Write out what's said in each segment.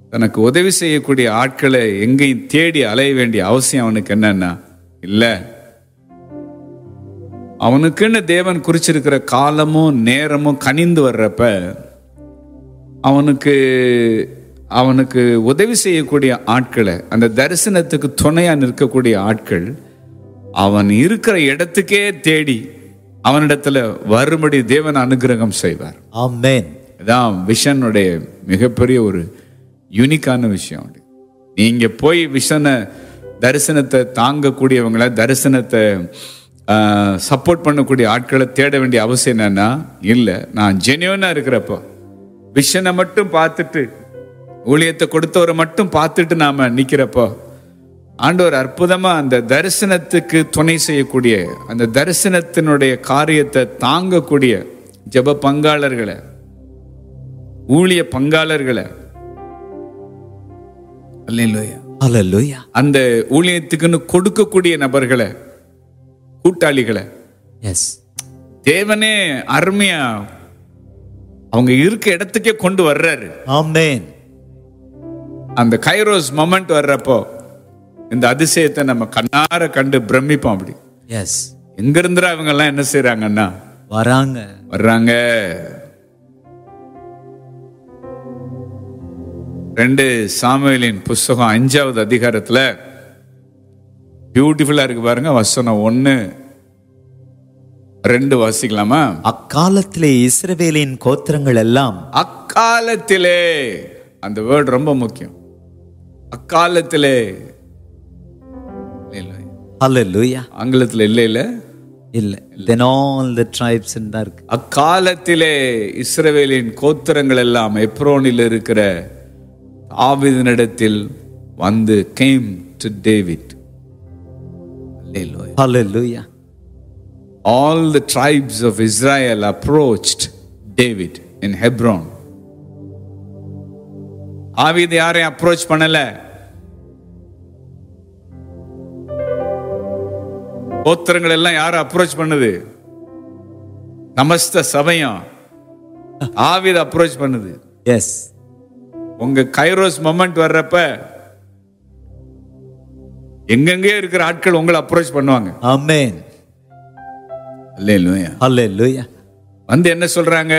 தனக்கு உதவி செய்யக்கூடிய ஆட்களை எங்கேயும் தேடி அலைய வேண்டிய அவசியம் அவனுக்கு என்னன்னா இல்லை அவனுக்குன்னு தேவன் குறிச்சிருக்கிற காலமும் நேரமும் கனிந்து வர்றப்ப அவனுக்கு அவனுக்கு உதவி செய்யக்கூடிய ஆட்களை அந்த தரிசனத்துக்கு துணையா நிற்கக்கூடிய ஆட்கள் அவன் இருக்கிற இடத்துக்கே தேடி அவனிடத்துல வரும்படி தேவன் அனுகிரகம் செய்வார் Amen. இதான் விஷனுடைய மிகப்பெரிய ஒரு யூனிக்கான விஷயம் அது. நீங்க போய் விஷனை தரிசனத்தை தாங்கக்கூடியவங்கள தரிசனத்தை சப்போர்ட் பண்ணக்கூடிய ஆட்களை தேட வேண்டிய அவசியம் என்னன்னா இல்லை நான் ஜெனியூனா இருக்கிறப்போ விஷனை மட்டும் பார்த்துட்டு ஊழியத்தை கொடுத்தவரை மட்டும் பார்த்துட்டு நாம நிக்கிறப்போ ஆண்டவர் அற்புதமா அந்த தரிசனத்துக்கு துணை செய்யக்கூடிய அந்த தரிசனத்தினுடைய காரியத்தை தாங்கக்கூடிய ஜெப பங்காளர்களை ஊழிய பங்காளர்களை அல்லேலூயா. Hallelujah. அந்த ஊழியத்துக்குன்னு கொடுக்கக்கூடிய நபர்களை கூட்டாளிகளை Yes. தேவனே அருமையா அவங்க இருக்க இடத்துக்கே கொண்டு வர்றாரு Amen. அந்த கைரோஸ் மொமெண்ட் வர்றப்போ இந்த அதிசயத்தை நம்ம கண்ணார கண்டு பிரமிப்போம் அப்படி Yes. எங்க இருந்துடா இவங்க எல்லாம் என்ன செய்றாங்கன்னா வராங்க வர்றாங்க ரெண்டு சாமுவேலின் புஸ்தகம் அஞ்சாவது அதிகாரத்துல பியூட்டிஃபுல்லா இருக்கு பாருங்க வசனம் ஒண்ணு ரெண்டு வாசிக்கலாமா அக்காலத்திலே இஸ்ரவேலின் கோத்திரங்கள் எல்லாம் அக்காலத்திலே அந்த வேர்ட் ரொம்ப முக்கியம் அக்காலத்திலே இல்ல, இல்ல. Hallelujah. ஆங்கிலத்துல இல்ல இல்ல இல்ல then all the tribes தான் இருக்கு அக்காலத்திலே இஸ்ரவேலின் கோத்திரங்கள் எல்லாம் எப்ரோனில் இருக்கிற ஆவிதனிடத்தில் வந்து came to David Hallelujah. All the tribes of Israel approached David in Hebron. ஆவிது யாரையும் அப்ரோச் பண்ணல கோத்திரங்கள் எல்லாம் யாரும் அப்ரோச் பண்ணுது நமஸ்த சபையம் ஆவித அப்ரோச் பண்ணுது Yes. உங்க கைரோஸ் மொமெண்ட் வர்றப்ப எங்கெங்கே இருக்கிற ஆட்கள் உங்களை அப்ரோச் பண்ணுவாங்க Amen. அல்லேலூயா Hallelujah. வந்து என்ன சொல்றாங்க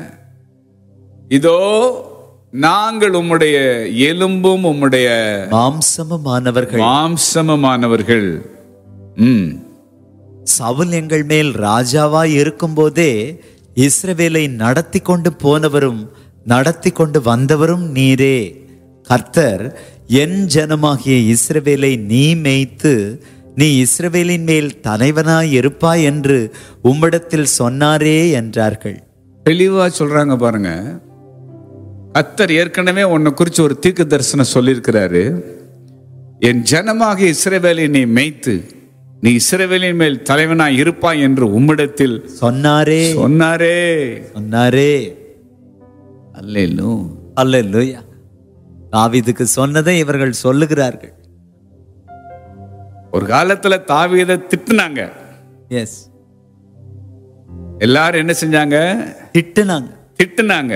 இதோ நாங்கள் உம்முடைய எலும்பும் உம்முடைய மாம்சமுமானவர்கள் மாம்சமுமானவர்கள் ம் சவுல் எங்கள் மேல் ராஜாவாய் இருக்கும்போதே இஸ்ரவேலை நடத்தி கொண்டு போனவரும் நடத்தி கொண்டு வந்தவரும் நீரே கர்த்தர் என் ஜனமாகிய இஸ்ரவேலை நீ மேய்த்து நீ இஸ்ரவேலின் மேல் தலைவனாய் இருப்பாய் என்று உம்மிடத்தில் சொன்னாரே என்றார்கள் தெளிவா சொல்றாங்க பாருங்க கத்தர் ஏற்கனவே உன்னை குறிச்சு ஒரு தீர்க்க தரிசனம் சொல்லியிருக்கிறாரு என் ஜனமாக இஸ்ரவேலை நீ மேய்த்து நீ இஸ்ரவேலின் மேல் தலைவனாய் இருப்பாய் என்று உம்மிடத்தில் சொன்னாரே சொன்னாரே சொன்னாரே அல்லேலூ அல்லேலூயா தாவீதுக்கு சொன்னதை இவர்கள் சொல்லுகிறார்கள் ஒரு காலத்துல தாவீதை திட்டுனாங்க எஸ் எல்லாரும் என்ன செஞ்சாங்க திட்டுனாங்க திட்டுனாங்க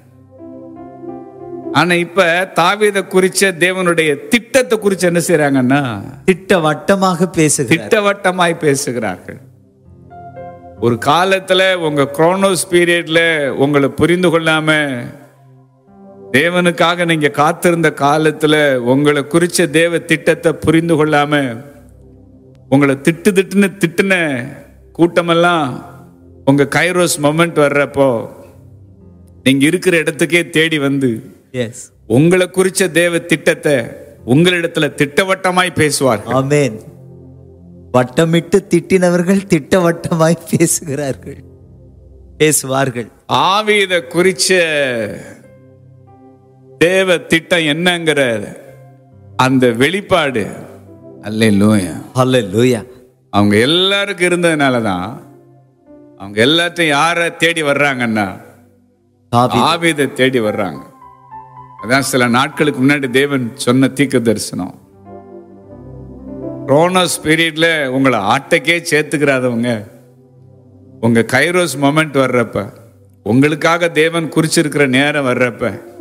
ஆனா இப்ப தாவீதை குறிச்ச தேவனுடைய திட்டத்தை குறிச்சு என்ன செய்றாங்கன்னா திட்டவட்டமாக பேசுகிறார் திட்டவட்டமாய் பேசுகிறார்கள் ஒரு காலத்துல உங்க குரோனோஸ் பீரியட்ல உங்களை புரிந்து கொள்ளாம தேவனுக்காக நீங்க காத்திருந்த காலத்துல உங்களை குறிச்ச தேவ திட்டத்தை புரிந்து கொள்ளாம உங்களை திட்டு திட்டுன்னு திட்டுன கூட்டமெல்லாம் உங்க கைரோஸ் மொமெண்ட் வர்றப்போ நீங்க இருக்கிற இடத்துக்கே தேடி வந்து எஸ் உங்களை குறிச்ச தேவ திட்டத்தை உங்களிடத்துல திட்டவட்டமாய் பேசுவார்கள் ஆமென் வட்டமிட்டு திட்டினவர்கள் திட்டவட்டமாய் பேசுகிறார்கள் பேசுவார்கள் ஆவித குறிச்ச தேவ திட்டம் என்னங்கிற அந்த வெளிப்பாடு அல்லேலூயா ஹalleluya அவங்க எல்லாருக்கும் இருந்ததுனால தான் அவங்க எல்லாத்தையும் யாரை தேடி வர்றாங்கன்னா தாவீது ஆவிதை தேடி வர்றாங்க அதான் சில நாட்களுக்கு முன்னாடி தேவன் சொன்ன தீர்க்க தரிசனம் ரோனோஸ் பீரியட்ல உங்களை ஆட்டைக்கே சேர்த்துக்கிறாதவங்க உங்க கைரோஸ் மொமெண்ட் வர்றப்ப உங்களுக்காக தேவன் குறிச்சிருக்கிற நேரம் வர்றப்ப